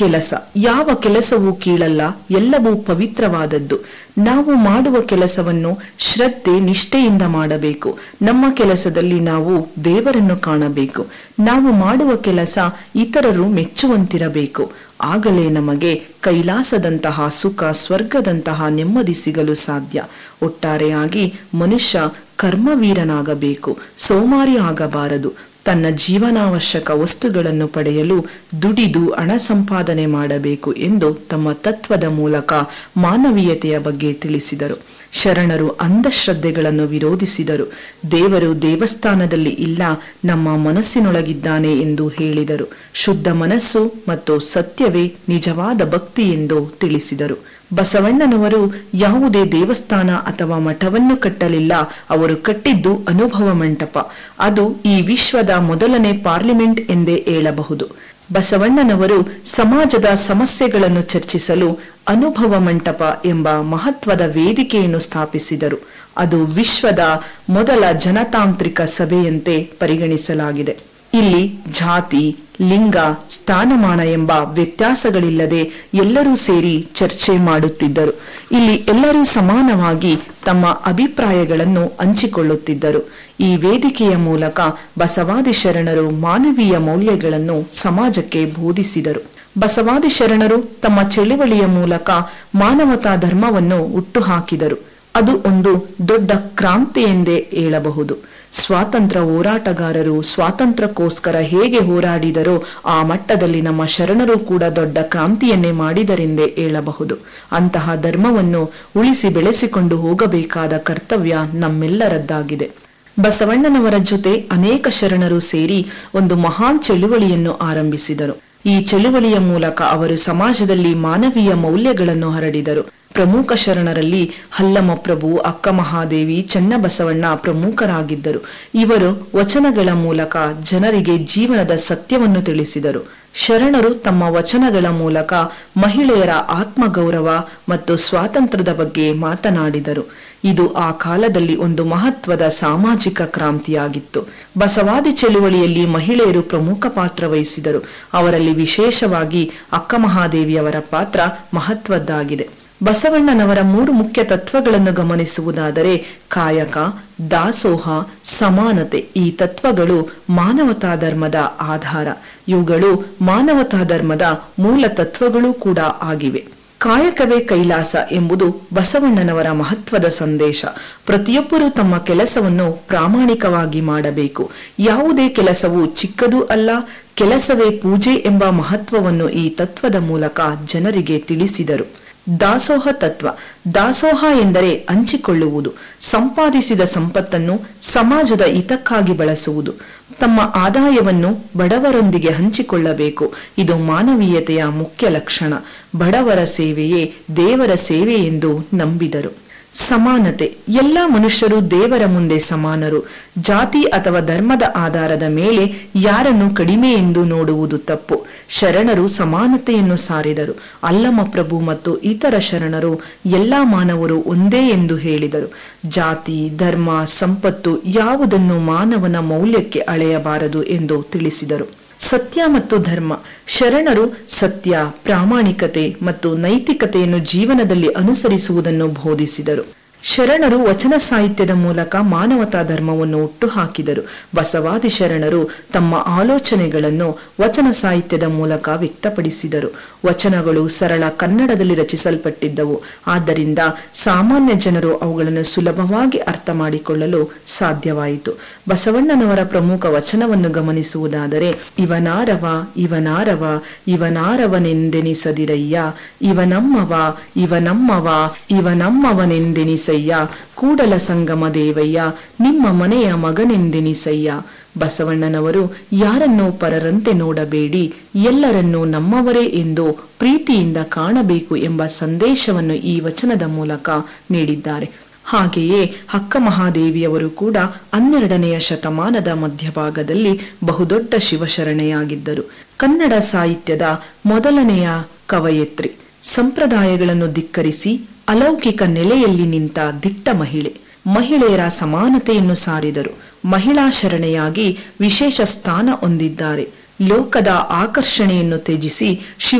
ಕೆಲಸ ಯಾವ ಕೆಲಸವೂ ಕೀಳಲ್ಲ ಎಲ್ಲವೂ ಪವಿತ್ರವಾದದ್ದು ನಾವು ಮಾಡುವ ಕೆಲಸವನ್ನು ಶ್ರದ್ಧೆ ನಿಷ್ಠೆಯಿಂದ ಮಾಡಬೇಕು ನಮ್ಮ ಕೆಲಸದಲ್ಲಿ ನಾವು ದೇವರನ್ನು ಕಾಣಬೇಕು ನಾವು ಮಾಡುವ ಕೆಲಸ ಇತರರು ಮೆಚ್ಚುವಂತಿರಬೇಕು ಆಗಲೇ ನಮಗೆ ಕೈಲಾಸದಂತಹ ಸುಖ ಸ್ವರ್ಗದಂತಹ ನೆಮ್ಮದಿ ಸಿಗಲು ಸಾಧ್ಯ ಒಟ್ಟಾರೆಯಾಗಿ ಮನುಷ್ಯ ಕರ್ಮವೀರನಾಗಬೇಕು ಸೋಮಾರಿ ಆಗಬಾರದು ತನ್ನ ಜೀವನಾವಶ್ಯಕ ವಸ್ತುಗಳನ್ನು ಪಡೆಯಲು ದುಡಿದು ಹಣ ಸಂಪಾದನೆ ಮಾಡಬೇಕು ಎಂದು ತಮ್ಮ ತತ್ವದ ಮೂಲಕ ಮಾನವೀಯತೆಯ ಬಗ್ಗೆ ತಿಳಿಸಿದರು ಶರಣರು ಅಂಧಶ್ರದ್ಧೆಗಳನ್ನು ವಿರೋಧಿಸಿದರು ದೇವರು ದೇವಸ್ಥಾನದಲ್ಲಿ ಇಲ್ಲ ನಮ್ಮ ಮನಸ್ಸಿನೊಳಗಿದ್ದಾನೆ ಎಂದು ಹೇಳಿದರು ಶುದ್ಧ ಮನಸ್ಸು ಮತ್ತು ಸತ್ಯವೇ ನಿಜವಾದ ಭಕ್ತಿ ಎಂದು ತಿಳಿಸಿದರು ಬಸವಣ್ಣನವರು ಯಾವುದೇ ದೇವಸ್ಥಾನ ಅಥವಾ ಮಠವನ್ನು ಕಟ್ಟಲಿಲ್ಲ ಅವರು ಕಟ್ಟಿದ್ದು ಅನುಭವ ಮಂಟಪ ಅದು ಈ ವಿಶ್ವದ ಮೊದಲನೇ ಪಾರ್ಲಿಮೆಂಟ್ ಎಂದೇ ಹೇಳಬಹುದು ಬಸವಣ್ಣನವರು ಸಮಾಜದ ಸಮಸ್ಯೆಗಳನ್ನು ಚರ್ಚಿಸಲು ಅನುಭವ ಮಂಟಪ ಎಂಬ ಮಹತ್ವದ ವೇದಿಕೆಯನ್ನು ಸ್ಥಾಪಿಸಿದರು ಅದು ವಿಶ್ವದ ಮೊದಲ ಜನತಾಂತ್ರಿಕ ಸಭೆಯಂತೆ ಪರಿಗಣಿಸಲಾಗಿದೆ ಇಲ್ಲಿ ಜಾತಿ ಲಿಂಗ ಸ್ಥಾನಮಾನ ಎಂಬ ವ್ಯತ್ಯಾಸಗಳಿಲ್ಲದೆ ಎಲ್ಲರೂ ಸೇರಿ ಚರ್ಚೆ ಮಾಡುತ್ತಿದ್ದರು ಇಲ್ಲಿ ಎಲ್ಲರೂ ಸಮಾನವಾಗಿ ತಮ್ಮ ಅಭಿಪ್ರಾಯಗಳನ್ನು ಹಂಚಿಕೊಳ್ಳುತ್ತಿದ್ದರು ಈ ವೇದಿಕೆಯ ಮೂಲಕ ಬಸವಾದಿ ಶರಣರು ಮಾನವೀಯ ಮೌಲ್ಯಗಳನ್ನು ಸಮಾಜಕ್ಕೆ ಬೋಧಿಸಿದರು ಬಸವಾದಿ ಶರಣರು ತಮ್ಮ ಚಳುವಳಿಯ ಮೂಲಕ ಮಾನವತಾ ಧರ್ಮವನ್ನು ಹುಟ್ಟುಹಾಕಿದರು ಅದು ಒಂದು ದೊಡ್ಡ ಕ್ರಾಂತಿ ಎಂದೇ ಹೇಳಬಹುದು ಸ್ವಾತಂತ್ರ್ಯ ಹೋರಾಟಗಾರರು ಸ್ವಾತಂತ್ರ್ಯಕ್ಕೋಸ್ಕರ ಹೇಗೆ ಹೋರಾಡಿದರೋ ಆ ಮಟ್ಟದಲ್ಲಿ ನಮ್ಮ ಶರಣರು ಕೂಡ ದೊಡ್ಡ ಕ್ರಾಂತಿಯನ್ನೇ ಮಾಡಿದರೆಂದೇ ಹೇಳಬಹುದು ಅಂತಹ ಧರ್ಮವನ್ನು ಉಳಿಸಿ ಬೆಳೆಸಿಕೊಂಡು ಹೋಗಬೇಕಾದ ಕರ್ತವ್ಯ ನಮ್ಮೆಲ್ಲರದ್ದಾಗಿದೆ ಬಸವಣ್ಣನವರ ಜೊತೆ ಅನೇಕ ಶರಣರು ಸೇರಿ ಒಂದು ಮಹಾನ್ ಚಳುವಳಿಯನ್ನು ಆರಂಭಿಸಿದರು ಈ ಚಳುವಳಿಯ ಮೂಲಕ ಅವರು ಸಮಾಜದಲ್ಲಿ ಮಾನವೀಯ ಮೌಲ್ಯಗಳನ್ನು ಹರಡಿದರು ಪ್ರಮುಖ ಶರಣರಲ್ಲಿ ಹಲ್ಲಮ್ಮ ಪ್ರಭು ಅಕ್ಕ ಮಹಾದೇವಿ ಚನ್ನಬಸವಣ್ಣ ಪ್ರಮುಖರಾಗಿದ್ದರು ಇವರು ವಚನಗಳ ಮೂಲಕ ಜನರಿಗೆ ಜೀವನದ ಸತ್ಯವನ್ನು ತಿಳಿಸಿದರು ಶರಣರು ತಮ್ಮ ವಚನಗಳ ಮೂಲಕ ಮಹಿಳೆಯರ ಆತ್ಮಗೌರವ ಮತ್ತು ಸ್ವಾತಂತ್ರ್ಯದ ಬಗ್ಗೆ ಮಾತನಾಡಿದರು ಇದು ಆ ಕಾಲದಲ್ಲಿ ಒಂದು ಮಹತ್ವದ ಸಾಮಾಜಿಕ ಕ್ರಾಂತಿಯಾಗಿತ್ತು ಬಸವಾದಿ ಚಳುವಳಿಯಲ್ಲಿ ಮಹಿಳೆಯರು ಪ್ರಮುಖ ಪಾತ್ರ ವಹಿಸಿದರು ಅವರಲ್ಲಿ ವಿಶೇಷವಾಗಿ ಅಕ್ಕ ಮಹಾದೇವಿಯವರ ಪಾತ್ರ ಮಹತ್ವದ್ದಾಗಿದೆ ಬಸವಣ್ಣನವರ ಮೂರು ಮುಖ್ಯ ತತ್ವಗಳನ್ನು ಗಮನಿಸುವುದಾದರೆ ಕಾಯಕ ದಾಸೋಹ ಸಮಾನತೆ ಈ ತತ್ವಗಳು ಮಾನವತಾ ಧರ್ಮದ ಆಧಾರ ಇವುಗಳು ಮಾನವತಾ ಧರ್ಮದ ಮೂಲ ತತ್ವಗಳೂ ಕೂಡ ಆಗಿವೆ ಕಾಯಕವೇ ಕೈಲಾಸ ಎಂಬುದು ಬಸವಣ್ಣನವರ ಮಹತ್ವದ ಸಂದೇಶ ಪ್ರತಿಯೊಬ್ಬರೂ ತಮ್ಮ ಕೆಲಸವನ್ನು ಪ್ರಾಮಾಣಿಕವಾಗಿ ಮಾಡಬೇಕು ಯಾವುದೇ ಕೆಲಸವು ಚಿಕ್ಕದೂ ಅಲ್ಲ ಕೆಲಸವೇ ಪೂಜೆ ಎಂಬ ಮಹತ್ವವನ್ನು ಈ ತತ್ವದ ಮೂಲಕ ಜನರಿಗೆ ತಿಳಿಸಿದರು ದಾಸೋಹ ತತ್ವ ದಾಸೋಹ ಎಂದರೆ ಹಂಚಿಕೊಳ್ಳುವುದು ಸಂಪಾದಿಸಿದ ಸಂಪತ್ತನ್ನು ಸಮಾಜದ ಹಿತಕ್ಕಾಗಿ ಬಳಸುವುದು ತಮ್ಮ ಆದಾಯವನ್ನು ಬಡವರೊಂದಿಗೆ ಹಂಚಿಕೊಳ್ಳಬೇಕು ಇದು ಮಾನವೀಯತೆಯ ಮುಖ್ಯ ಲಕ್ಷಣ ಬಡವರ ಸೇವೆಯೇ ದೇವರ ಸೇವೆ ಎಂದು ನಂಬಿದರು ಸಮಾನತೆ ಎಲ್ಲ ಮನುಷ್ಯರು ದೇವರ ಮುಂದೆ ಸಮಾನರು ಜಾತಿ ಅಥವಾ ಧರ್ಮದ ಆಧಾರದ ಮೇಲೆ ಯಾರನ್ನು ಕಡಿಮೆ ಎಂದು ನೋಡುವುದು ತಪ್ಪು ಶರಣರು ಸಮಾನತೆಯನ್ನು ಸಾರಿದರು ಅಲ್ಲಮ ಪ್ರಭು ಮತ್ತು ಇತರ ಶರಣರು ಎಲ್ಲಾ ಮಾನವರು ಒಂದೇ ಎಂದು ಹೇಳಿದರು ಜಾತಿ ಧರ್ಮ ಸಂಪತ್ತು ಯಾವುದನ್ನು ಮಾನವನ ಮೌಲ್ಯಕ್ಕೆ ಅಳೆಯಬಾರದು ಎಂದು ತಿಳಿಸಿದರು ಸತ್ಯ ಮತ್ತು ಧರ್ಮ ಶರಣರು ಸತ್ಯ ಪ್ರಾಮಾಣಿಕತೆ ಮತ್ತು ನೈತಿಕತೆಯನ್ನು ಜೀವನದಲ್ಲಿ ಅನುಸರಿಸುವುದನ್ನು ಬೋಧಿಸಿದರು ಶರಣರು ವಚನ ಸಾಹಿತ್ಯದ ಮೂಲಕ ಮಾನವತಾ ಧರ್ಮವನ್ನು ಹುಟ್ಟುಹಾಕಿದರು ಬಸವಾದಿ ಶರಣರು ತಮ್ಮ ಆಲೋಚನೆಗಳನ್ನು ವಚನ ಸಾಹಿತ್ಯದ ಮೂಲಕ ವ್ಯಕ್ತಪಡಿಸಿದರು ವಚನಗಳು ಸರಳ ಕನ್ನಡದಲ್ಲಿ ರಚಿಸಲ್ಪಟ್ಟಿದ್ದವು ಆದ್ದರಿಂದ ಸಾಮಾನ್ಯ ಜನರು ಅವುಗಳನ್ನು ಸುಲಭವಾಗಿ ಅರ್ಥ ಮಾಡಿಕೊಳ್ಳಲು ಸಾಧ್ಯವಾಯಿತು ಬಸವಣ್ಣನವರ ಪ್ರಮುಖ ವಚನವನ್ನು ಗಮನಿಸುವುದಾದರೆ ಇವನಾರವ ಇವನಾರವ ಇವನಾರವನೆಂದೆನಿಸದಿರಯ್ಯ ಇವನಮ್ಮವ ಇವನಮ್ಮವ ಇವನಮ್ಮವನೆಂದೆನಿಸಯ್ಯ ಕೂಡಲ ಸಂಗಮ ದೇವಯ್ಯ ನಿಮ್ಮ ಮನೆಯ ಮಗನೆಂದೆನಿಸಯ್ಯ ಬಸವಣ್ಣನವರು ಯಾರನ್ನೂ ಪರರಂತೆ ನೋಡಬೇಡಿ ಎಲ್ಲರನ್ನೂ ನಮ್ಮವರೇ ಎಂದು ಪ್ರೀತಿಯಿಂದ ಕಾಣಬೇಕು ಎಂಬ ಸಂದೇಶವನ್ನು ಈ ವಚನದ ಮೂಲಕ ನೀಡಿದ್ದಾರೆ ಹಾಗೆಯೇ ಅಕ್ಕ ಮಹಾದೇವಿಯವರು ಕೂಡ ಹನ್ನೆರಡನೆಯ ಶತಮಾನದ ಮಧ್ಯಭಾಗದಲ್ಲಿ ಬಹುದೊಡ್ಡ ಶಿವಶರಣೆಯಾಗಿದ್ದರು ಕನ್ನಡ ಸಾಹಿತ್ಯದ ಮೊದಲನೆಯ ಕವಯತ್ರಿ ಸಂಪ್ರದಾಯಗಳನ್ನು ಧಿಕ್ಕರಿಸಿ ಅಲೌಕಿಕ ನೆಲೆಯಲ್ಲಿ ನಿಂತ ದಿಟ್ಟ ಮಹಿಳೆ ಮಹಿಳೆಯರ ಸಮಾನತೆಯನ್ನು ಸಾರಿದರು ಮಹಿಳಾ ಶರಣೆಯಾಗಿ ವಿಶೇಷ ಸ್ಥಾನ ಹೊಂದಿದ್ದಾರೆ ಲೋಕದ ಆಕರ್ಷಣೆಯನ್ನು ತ್ಯಜಿಸಿ ಶಿವ